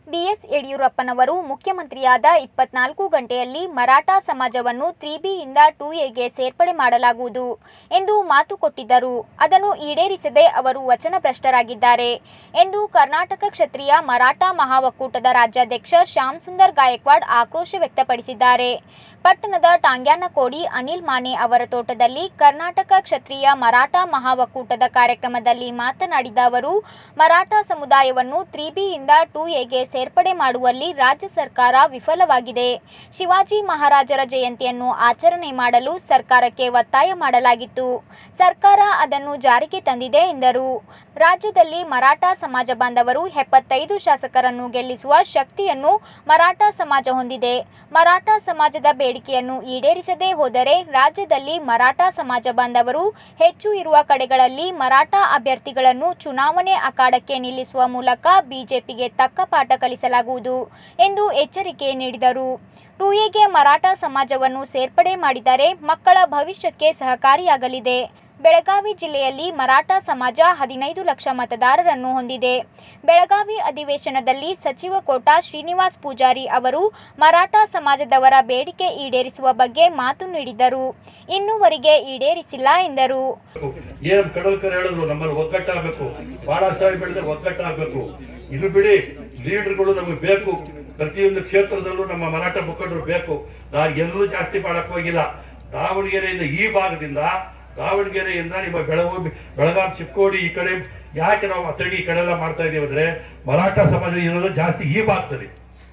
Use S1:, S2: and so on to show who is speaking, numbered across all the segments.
S1: BS ಯಡಿಯೂರಪ್ಪನವರು ಮುಖ್ಯಮಂತ್ರಿಯಾದ ಇಪ್ಪತ್ನಾಲ್ಕು ಗಂಟೆಯಲ್ಲಿ ಮರಾಠ ಸಮಾಜವನ್ನು ತ್ರೀ ಬಿಯಿಂದ ಟೂ ಎಗೆ ಸೇರ್ಪಡೆ ಮಾಡಲಾಗುವುದು ಎಂದು ಮಾತು ಕೊಟ್ಟಿದ್ದರು ಅದನ್ನು ಈಡೇರಿಸದೆ ಅವರು ವಚನಭ್ರಷ್ಟರಾಗಿದ್ದಾರೆ ಎಂದು ಕರ್ನಾಟಕ ಕ್ಷತ್ರಿಯ ಮರಾಠ ಮಹಾಒಕ್ಕೂಟದ ರಾಜ್ಯಾಧ್ಯಕ್ಷ ಶ್ಯಾಮ್ ಸುಂದರ್ ಗಾಯಕ್ವಾಡ್ ಆಕ್ರೋಶ ವ್ಯಕ್ತಪಡಿಸಿದ್ದಾರೆ ಪಟ್ಟಣದ ಟಾಂಗ್ಯಾನಕೋಡಿ ಅನಿಲ್ ಮಾನೆ ಅವರ ತೋಟದಲ್ಲಿ ಕರ್ನಾಟಕ ಕ್ಷತ್ರಿಯ ಮರಾಠ ಮಹಾಒಕ್ಕೂಟದ ಕಾರ್ಯಕ್ರಮದಲ್ಲಿ ಮಾತನಾಡಿದ ಅವರು ಮರಾಠ ಸಮುದಾಯವನ್ನು ತ್ರೀ ಬಿಯಿಂದ ಟೂ ಎಗೆ ಸೇರ್ಪಡೆ ಮಾಡುವಲ್ಲಿ ರಾಜ್ಯ ಸರ್ಕಾರ ವಿಫಲವಾಗಿದೆ ಶಿವಾಜಿ ಮಹಾರಾಜರ ಜಯಂತಿಯನ್ನು ಆಚರಣೆ ಮಾಡಲು ಸರ್ಕಾರಕ್ಕೆ ಒತ್ತಾಯ ಮಾಡಲಾಗಿತ್ತು ಸರ್ಕಾರ ಅದನ್ನು ಜಾರಿಗೆ ತಂದಿದೆ ಎಂದರು ರಾಜ್ಯದಲ್ಲಿ ಮರಾಠ ಸಮಾಜ ಬಾಂಧವರು ಎಪ್ಪತ್ತೈದು ಶಾಸಕರನ್ನು ಗೆಲ್ಲಿಸುವ ಶಕ್ತಿಯನ್ನು ಮರಾಠ ಸಮಾಜ ಹೊಂದಿದೆ ಮರಾಠ ಸಮಾಜದ ಬೇಡಿಕೆಯನ್ನು ಈಡೇರಿಸದೇ ಹೋದರೆ ರಾಜ್ಯದಲ್ಲಿ ಮರಾಠ ಸಮಾಜ ಬಾಂಧವರು ಹೆಚ್ಚು ಇರುವ ಕಡೆಗಳಲ್ಲಿ ಮರಾಠ ಅಭ್ಯರ್ಥಿಗಳನ್ನು ಚುನಾವಣೆ ಅಖಾಡಕ್ಕೆ ನಿಲ್ಲಿಸುವ ಮೂಲಕ ಬಿಜೆಪಿಗೆ ತಕ್ಕ ಪಾಠ ಕಲಿಸಲಾಗುವುದು ಎಂದು ಎಚ್ಚರಿಕೆ ನೀಡಿದರು ಟೂ ಎಗೆ ಮರಾಠ ಸಮಾಜವನ್ನು ಸೇರ್ಪಡೆ ಮಾಡಿದರೆ ಮಕ್ಕಳ ಭವಿಷ್ಯಕ್ಕೆ ಸಹಕಾರಿಯಾಗಲಿದೆ ಬೆಳಗಾವಿ ಜಿಲ್ಲೆಯಲ್ಲಿ ಮರಾಠ ಸಮಾಜ ಹದಿನೈದು ಲಕ್ಷ ಮತದಾರರನ್ನು ಹೊಂದಿದೆ ಬೆಳಗಾವಿ ಅಧಿವೇಶನದಲ್ಲಿ ಸಚಿವ ಕೋಟ ಶ್ರೀನಿವಾಸ್ ಪೂಜಾರಿ ಅವರು ಮರಾಠ ಸಮಾಜದವರ ಬೇಡಿಕೆ ಈಡೇರಿಸುವ ಬಗ್ಗೆ ಮಾತು ನೀಡಿದ್ದರು ಇನ್ನೂವರೆಗೆ ಈಡೇರಿಸಿಲ್ಲ ಎಂದರು
S2: ಏನ್ ಕಡಲ್ಕರ್ ಹೇಳಿದ್ರು ನಮ್ಮಲ್ಲಿ ಒಗ್ಗಟ್ಟಾಗಬೇಕು ಬಾಳ ಸಾರಿ ಬೆಳೆದ ಒಗ್ಗಟ್ಟಾಗಬೇಕು ಇದು ಬಿಡಿ ಲೀಡರ್ಗಳು ನಮಗೆ ಬೇಕು ಪ್ರತಿಯೊಂದು ಕ್ಷೇತ್ರದಲ್ಲೂ ನಮ್ಮ ಮರಾಠ ಮುಖಂಡರು ಬೇಕು ನಾನು ಎಲ್ಲೂ ಜಾಸ್ತಿ ಮಾಡಕ್ ಹೋಗಿಲ್ಲ ದಾವಣಗೆರೆಯಿಂದ ಈ ಭಾಗದಿಂದ ದಾವಣಗೆರೆಯಿಂದ ನಿಮ್ಮ ಬೆಳಗಾವಿ ಬೆಳಗಾಂ ಚಿಕ್ಕೋಡಿ ಈ ಕಡೆ ಯಾಕೆ ನಾವು ಅಥಣಿ ಈ ಕಡೆ ಎಲ್ಲ ಮಾಡ್ತಾ ಇದೀವಿ ಅಂದ್ರೆ ಮರಾಠ ಸಮಾಜ ಇರೋದು ಜಾಸ್ತಿ ಈ ಭಾಗದಲ್ಲಿ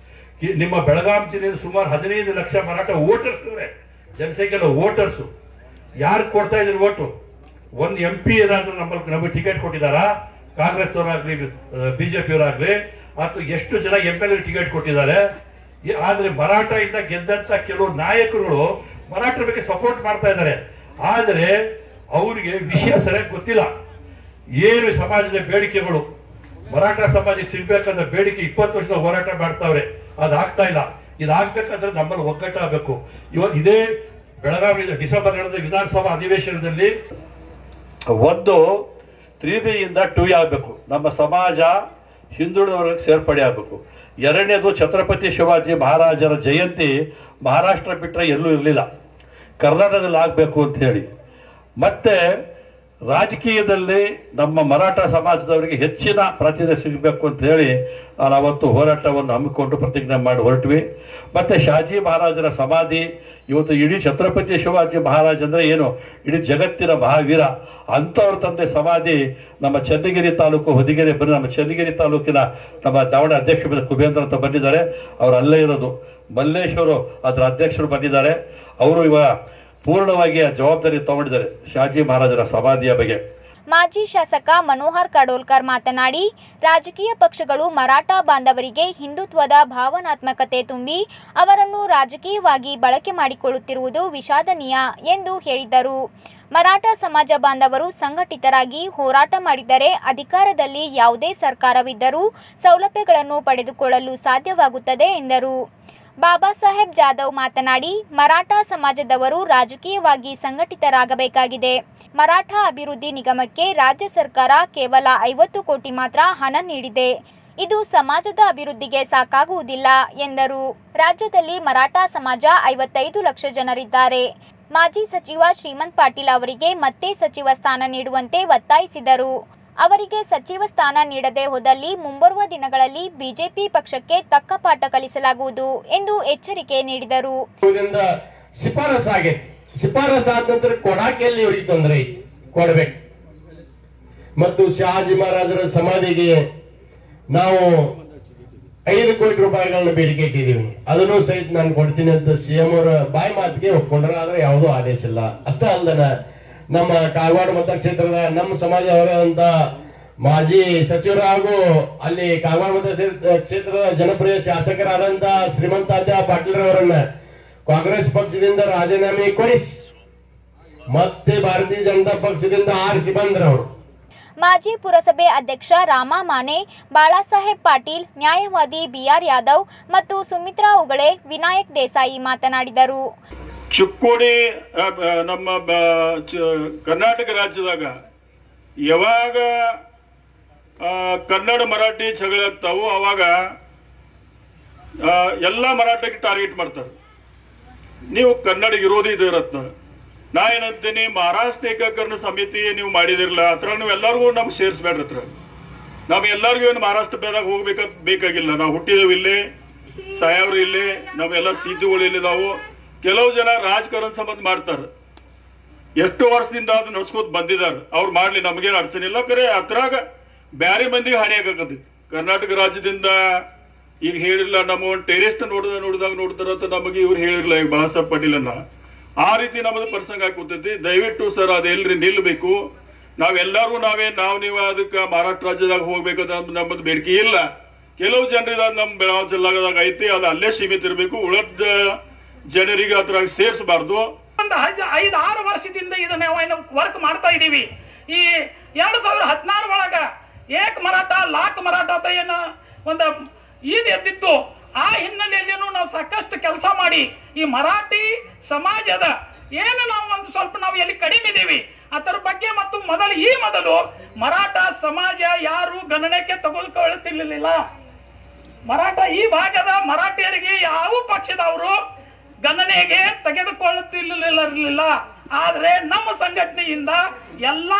S2: ಈ- ನಿಮ್ಮ ಬೆಳಗಾಂ ಜಿಲ್ಲೆಯಲ್ಲಿ ಸುಮಾರು ಹದಿನೈದು ಲಕ್ಷ ಮರಾಠ ವೋಟರ್ಸ್ ಇವ್ರೆ ಜನಸಂಖ್ಯೆ ವೋಟರ್ಸ್ ಯಾರು ಕೊಡ್ತಾ ಇದ್ರು ಓಟು ಒಂದು ಎಂ ಪಿ ಏನಾದ್ರೂ ನಮ್ಮಲ್ಲಿ ನಮಗೆ ಟಿಕೆಟ್ ಕೊಟ್ಟಿದ್ದಾರಾ ಕಾಂಗ್ರೆಸ್ ಅವರಾಗ್ಲಿ ಬಿಜೆಪಿ ಅವರಾಗ್ಲಿ ಅಥವಾ ಎಷ್ಟು ಜನ ಎಂ ಎಲ್ ಎ ಟಿಕೆಟ್ ಕೊಟ್ಟಿದ್ದಾರೆ ಈ- ಆದ್ರೆ ಮರಾಠ ಇಂದ ಗೆದ್ದಂತ ಕೆಲವು ನಾಯಕರುಗಳು ಮರಾಠರ ಬಗ್ಗೆ ಸಪೋರ್ಟ್ ಮಾಡ್ತಾ ಇದ್ದಾರೆ ಆದ್ರೆ ಅವರಿಗೆ ವಿಷಯ ಸರಿಯಾಗಿ ಗೊತ್ತಿಲ್ಲ ಏನು ಸಮಾಜದ ಬೇಡಿಕೆಗಳು ಮರಾಠ ಸಮಾಜಕ್ಕೆ ಸಿಗ್ಬೇಕಂತ ಬೇಡಿಕೆ ಇಪ್ಪತ್ತು ವರ್ಷದ ಹೋರಾಟ ಮಾಡ್ತಾವ್ರೆ ಅದಾಗ್ತಾ ಇಲ್ಲ ಇದಾಗ್ಬೇಕಂದ್ರೆ ನಮ್ಮಲ್ಲಿ ಒಗ್ಗಟ್ಟಾಗಬೇಕು ಇವಾಗ ಇದೇ ಬೆಳಗಾವಿ ಡಿಸೆಂಬರ್ ನಡೆದ ವಿಧಾನಸಭಾ ಅಧಿವೇಶನದಲ್ಲಿ ಒಂದು ತ್ರೀ ಬಿಯಿಂದ ಟೂ ಆಗಬೇಕು ನಮ್ಮ ಸಮಾಜ ಹಿಂದುಳಿದವರಿಗೆ ಸೇರ್ಪಡೆ ಆಗಬೇಕು ಎರಡನೇದು ಛತ್ರಪತಿ ಶಿವಾಜಿ ಮಹಾರಾಜರ ಜಯಂತಿ ಮಹಾರಾಷ್ಟ್ರ ಬಿಟ್ಟರೆ ಎಲ್ಲೂ ಇರಲಿಲ್ಲ ಕರ್ನಾಟಕದಲ್ಲಿ ಆಗಬೇಕು ಅಂತ ಹೇಳಿ ಮತ್ತೆ ರಾಜಕೀಯದಲ್ಲಿ ನಮ್ಮ ಮರಾಠ ಸಮಾಜದವರಿಗೆ ಹೆಚ್ಚಿನ ಪ್ರಾತಿನಿಧ್ಯ ಸಿಗಬೇಕು ಅಂತ ಹೇಳಿ ನಾನು ಅವತ್ತು ಹೋರಾಟವನ್ನು ಹಮ್ಮಿಕೊಂಡು ಪ್ರತಿಜ್ಞೆ ಮಾಡಿ ಹೊರಟ್ವಿ ಮತ್ತೆ ಶಾಜಿ ಮಹಾರಾಜರ ಸಮಾಧಿ ಇವತ್ತು ಇಡೀ ಛತ್ರಪತಿ ಶಿವಾಜಿ ಮಹಾರಾಜ್ ಅಂದ್ರೆ ಏನು ಇಡೀ ಜಗತ್ತಿನ ಮಹಾವೀರ ಅಂಥವ್ರ ತಂದೆ ಸಮಾಧಿ ನಮ್ಮ ಚನ್ನಗಿರಿ ತಾಲೂಕು ಹೊದಿಗೆರೆ ಬನ್ನಿ ನಮ್ಮ ಚನ್ನಗಿರಿ ತಾಲೂಕಿನ ನಮ್ಮ ದಾವಣ ಅಧ್ಯಕ್ಷ ಕುಬೇಂದ್ರ ಅಂತ ಬಂದಿದ್ದಾರೆ ಅವ್ರು ಅಲ್ಲೇ ಇರೋದು ಮಲ್ಲೇಶ್ವರು ಅದರ ಅಧ್ಯಕ್ಷರು ಬಂದಿದ್ದಾರೆ ಅವರು ಇವಾಗ ಪೂರ್ಣವಾಗಿ ಆ ಜವಾಬ್ದಾರಿ ತಗೊಂಡಿದ್ದಾರೆ ಶಾಜಿ ಮಹಾರಾಜರ ಸಮಾಧಿಯ ಬಗ್ಗೆ
S1: ಮಾಜಿ ಶಾಸಕ ಮನೋಹರ್ ಕಡೋಲ್ಕರ್ ಮಾತನಾಡಿ ರಾಜಕೀಯ ಪಕ್ಷಗಳು ಮರಾಠ ಬಾಂಧವರಿಗೆ ಹಿಂದುತ್ವದ ಭಾವನಾತ್ಮಕತೆ ತುಂಬಿ ಅವರನ್ನು ರಾಜಕೀಯವಾಗಿ ಬಳಕೆ ಮಾಡಿಕೊಳ್ಳುತ್ತಿರುವುದು ವಿಷಾದನೀಯ ಎಂದು ಹೇಳಿದರು ಮರಾಠ ಸಮಾಜ ಬಾಂಧವರು ಸಂಘಟಿತರಾಗಿ ಹೋರಾಟ ಮಾಡಿದರೆ ಅಧಿಕಾರದಲ್ಲಿ ಯಾವುದೇ ಸರ್ಕಾರವಿದ್ದರೂ ಸೌಲಭ್ಯಗಳನ್ನು ಪಡೆದುಕೊಳ್ಳಲು ಸಾಧ್ಯವಾಗುತ್ತದೆ ಎಂದರು ಬಾಬಾ ಸಾಹೇಬ್ ಜಾಧವ್ ಮಾತನಾಡಿ ಮರಾಠ ಸಮಾಜದವರು ರಾಜಕೀಯವಾಗಿ ಸಂಘಟಿತರಾಗಬೇಕಾಗಿದೆ ಮರಾಠ ಅಭಿವೃದ್ಧಿ ನಿಗಮಕ್ಕೆ ರಾಜ್ಯ ಸರ್ಕಾರ ಕೇವಲ ಐವತ್ತು ಕೋಟಿ ಮಾತ್ರ ಹಣ ನೀಡಿದೆ ಇದು ಸಮಾಜದ ಅಭಿವೃದ್ಧಿಗೆ ಸಾಕಾಗುವುದಿಲ್ಲ ಎಂದರು ರಾಜ್ಯದಲ್ಲಿ ಮರಾಠ ಸಮಾಜ ಐವತ್ತೈದು ಲಕ್ಷ ಜನರಿದ್ದಾರೆ ಮಾಜಿ ಸಚಿವ ಶ್ರೀಮಂತ್ ಪಾಟೀಲ್ ಅವರಿಗೆ ಮತ್ತೆ ಸಚಿವ ಸ್ಥಾನ ನೀಡುವಂತೆ ಒತ್ತಾಯಿಸಿದರು ಅವರಿಗೆ ಸಚಿವ ಸ್ಥಾನ ನೀಡದೆ ಹೋದಲ್ಲಿ ಮುಂಬರುವ ದಿನಗಳಲ್ಲಿ ಬಿಜೆಪಿ ಪಕ್ಷಕ್ಕೆ ತಕ್ಕ ಪಾಠ ಕಲಿಸಲಾಗುವುದು ಎಂದು ಎಚ್ಚರಿಕೆ ನೀಡಿದರು
S3: ಇದರಿಂದ ಶಿಫಾರಸ್ ಆಗೈತಿ ಶಿಫಾರಸ್ ಆದ ನಂತರ ಕೊಡಾಕೆಯಲ್ಲಿ ಇವ್ರಿಗೆ ತೊಂದರೆ ಐತಿ ಕೊಡ್ಬೇಕು ಮತ್ತು ಶಹಾಜಿ ಮಹಾರಾಜರ ಸಮಾಧಿಗೆ ನಾವು ಐದು ಕೋಟಿ ರೂಪಾಯಿಗಳನ್ನ ಬೇಡಿಕೆ ಇಟ್ಟಿದ್ದೀವಿ ಅದನ್ನು ಸಹಿತ ನಾನು ಕೊಡ್ತೀನಿ ಅಂತ ಸಿಎಂ ಅವರ ಬಾಯಿ ಮಾತಿಗೆ ಒಪ್ಕೊಂಡ್ರ ಆದ್ರೆ ಯಾವುದೂ ಆದೇಶ ಇಲ್ಲ ಅಷ್ಟೇ ಅಲ್ದನ ನಮ್ಮ ಕಾಗವಾಡ ಮತಕ್ಷೇತ್ರದ ನಮ್ಮ ಸಮಾಜವರಾದಂತ ಮಾಜಿ ಸಚಿವರು ಹಾಗೂ ಅಲ್ಲಿ ಕಾಗವಾಡ ಮತ ಕ್ಷೇತ್ರದ ಜನಪ್ರಿಯ ಶಾಸಕರಾದಂತ ಶ್ರೀಮಂತಾದ್ಯ ಪಾಟೀಲ್ರವರನ್ನ ಕಾಂಗ್ರೆಸ್ ಪಕ್ಷದಿಂದ ರಾಜೀನಾಮೆ ಕೊಡಿಸಿ ಮತ್ತೆ ಭಾರತೀಯ ಜನತಾ ಪಕ್ಷದಿಂದ ಆರಿಸಿ ಬಂದ್ರವರು
S1: ಮಾಜಿ ಪುರಸಭೆ ಅಧ್ಯಕ್ಷ ರಾಮ ಮಾನೆ ಬಾಳಾಸಾಹೇಬ್ ಪಾಟೀಲ್ ನ್ಯಾಯವಾದಿ ಬಿಆರ್ ಯಾದವ್ ಮತ್ತು ಸುಮಿತ್ರಾ ಉಗಳೆ ವಿನಾಯಕ್ ದೇಸಾಯಿ ಮಾತನಾಡಿದರು
S4: ಚಿಕ್ಕೋಡಿ ಆ, ಬ- ನಮ್ಮ ಬ- ಚ- ಕರ್ನಾಟಕ ರಾಜ್ಯದಾಗ ಯಾವಾಗ ಆ, ಕನ್ನಡ ಮರಾಠಿ ಜಗಳ ಆಗ್ತಾವು ಅವಾಗ ಆ, ಎಲ್ಲ ಮರಾಠಕ್ಕೆ ಟಾರ್ಗೆಟ್ ಮಾಡ್ತಾರೆ ನೀವು ಕನ್ನಡ ವಿರೋಧಿ ಇದಿರತ್ನ ನಾ ಏನಂತೀನಿ ಮಹಾರಾಷ್ಟ್ರ ಏಕೀಕರಣ ಸಮಿತಿ ನೀವು ಮಾಡಿದಿರಲ್ಲ ಅದ್ರ ನೀವು ಎಲ್ಲರಿಗೂ ನಮ್ಗೆ ಸೇರಿಸ್ಬೇಡ್ರಿ ಹತ್ರ ನಾವ್ ಎಲ್ಲರಿಗೂ ಏನು ಮಹಾರಾಷ್ಟ್ರ ಬೇದಾಗ ಹೋಗ್ಬೇಕ ಬೇಕಾಗಿಲ್ಲ ನಾವು ಹುಟ್ಟಿದೇವು ಇಲ್ಲೇ ಸಾಯವ್ರು ಇಲ್ಲೇ ನಾವೆಲ್ಲ ಸೀಟುಗಳು ಇಲ್ಲಿ ನಾವು ಕೆಲವು ಜನ ರಾಜಕಾರಣ ಸಂಬಂಧ ಮಾಡ್ತಾರೆ ಎಷ್ಟು ವರ್ಷದಿಂದ ಅದು ನಡ್ಸ್ಕೊತ ಬಂದಿದ್ದಾರೆ ಅವ್ರು ಮಾಡ್ಲಿ ನಮಗೇನು ಅಡಚಣೆ ಇಲ್ಲ ಕರೆ ಅದ್ರಾಗ ಬ್ಯಾರೆ ಮಂದಿಗೆ ಹಾನಿ ಆಗಕತ್ತೈತಿ ಕರ್ನಾಟಕ ರಾಜ್ಯದಿಂದ ಈಗ ಹೇಳಿಲ್ಲ ನಮ್ಮ ಒಂದು ಟೆರೆಸ್ಟ್ ನೋಡಿದ ನೋಡಿದಾಗ ನೋಡ್ತಾರ ಅಂತ ನಮಗೆ ಇವ್ರು ಹೇಳಿರ್ಲ ಈಗ ಬಾಳಾಸಾಹೇಬ್ ಪಾಟೀಲನ್ನ ಆ ರೀತಿ ನಮ್ಮದು ಪ್ರಸಂಗ ಕೂತೈತಿ ದಯವಿಟ್ಟು ಸರ್ ಅದೆಲ್ರಿ ನಿಲ್ಬೇಕು ನಾವೆಲ್ಲರೂ ನಾವೇ ನಾವು ನೀವು ಅದಕ್ಕೆ ಮಹಾರಾಷ್ಟ್ರ ರಾಜ್ಯದಾಗ ಹೋಗ್ಬೇಕಂತ ನಮ್ಮದು ಬೇಡಿಕೆ ಇಲ್ಲ ಕೆಲವು ಜನರಿದ ನಮ್ಮ ಬೆಳಗಾವಿ ಜಿಲ್ಲಾದಾಗ ಐತಿ ಅದು ಅಲ್ಲೇ ಸೀಮಿತ ಇರಬೇಕು ಉಳಿದ ಜನರಿಗೆ ಅದ್ರಾಗ ಸೇರಿಸಬಾರ್ದು
S5: ಒಂದು ಐದು ಐದು ಆರು ವರ್ಷದಿಂದ ಇದನ್ನ ನಾವು ವರ್ಕ್ ಮಾಡ್ತಾ ಇದೀವಿ ಈ ಎರಡು ಸಾವಿರದ ಹದಿನಾರು ಒಳಗ ಏಕ್ ಮರಾಠ ಲಾಕ್ ಮರಾಠ ಅಂತ ಏನು ಒಂದು ಇದು ಎದ್ದಿತ್ತು ಆ ಹಿನ್ನೆಲೆಯಲ್ಲಿನೂ ನಾವು ಸಾಕಷ್ಟು ಕೆಲಸ ಮಾಡಿ ಈ ಮರಾಠಿ ಸಮಾಜದ ಏನು ನಾವು ಒಂದು ಸ್ವಲ್ಪ ನಾವು ಎಲ್ಲಿ ಕಡಿಮೆ ಇದೀವಿ ಅದರ ಬಗ್ಗೆ ಮತ್ತು ಮೊದಲು ಈ ಮೊದಲು ಮರಾಠ ಸಮಾಜ ಯಾರು ಗಣನೆಗೆ ತೆಗೆದುಕೊಳ್ಳುತ್ತಿರಲಿಲ್ಲ ಮರಾಠ ಈ ಭಾಗದ ಮರಾಠಿಯರಿಗೆ ಯಾವ ಪಕ್ಷದವರು ಗಣನೆಗೆ ತೆಗೆದುಕೊಳ್ಳುತ್ತಿರಲಿಲ್ಲ ಆದ್ರೆ ನಮ್ಮ ಸಂಘಟನೆಯಿಂದ ಎಲ್ಲಾ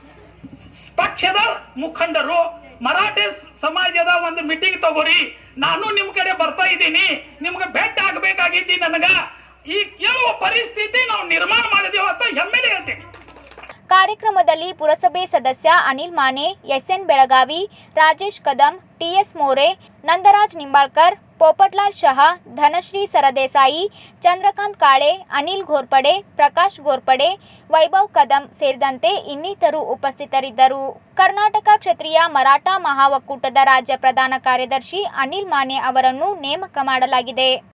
S5: ಪಕ್ಷದ ಮುಖಂಡರು ಮರಾಠಿ ಸಮಾಜದ ಒಂದು ಮೀಟಿಂಗ್ ತಗೋರಿ ನಾನು ನಿಮ್ ಕಡೆ ಬರ್ತಾ ಇದ್ದೀನಿ ನಿಮ್ಗೆ ಭೇಟಿ ಆಗ್ಬೇಕಾಗಿದ್ದಿ ನನಗ ಈ ಕೇಳುವ ಪರಿಸ್ಥಿತಿ ನಾವು ನಿರ್ಮಾಣ ಮಾಡಿದೀವಿ ಅಂತ ಹೆಮ್ಮೆಲೆ ಹೇಳ್ತೀನಿ
S1: ಕಾರ್ಯಕ್ರಮದಲ್ಲಿ ಪುರಸಭೆ ಸದಸ್ಯ ಅನಿಲ್ ಮಾನೆ ಎಸ್ಎನ್ ಬೆಳಗಾವಿ ರಾಜೇಶ್ ಕದಂ ಟಿಎಸ್ ಮೋರೆ ನಂದರಾಜ್ ನಿಂಬಾಳ್ಕರ್ ಪೋಪಟ್ಲಾಲ್ ಶಹಾ ಧನಶ್ರೀ ಸರದೇಸಾಯಿ ಚಂದ್ರಕಾಂತ್ ಕಾಳೆ ಅನಿಲ್ ಘೋರ್ಪಡೆ ಪ್ರಕಾಶ್ ಘೋರ್ಪಡೆ ವೈಭವ್ ಕದಂ ಸೇರಿದಂತೆ ಇನ್ನಿತರು ಉಪಸ್ಥಿತರಿದ್ದರು ಕರ್ನಾಟಕ ಕ್ಷತ್ರಿಯ ಮರಾಠ ಮಹಾ ಒಕ್ಕೂಟದ ರಾಜ್ಯ ಪ್ರಧಾನ ಕಾರ್ಯದರ್ಶಿ ಅನಿಲ್ ಮಾನೆ ಅವರನ್ನು ನೇಮಕ ಮಾಡಲಾಗಿದೆ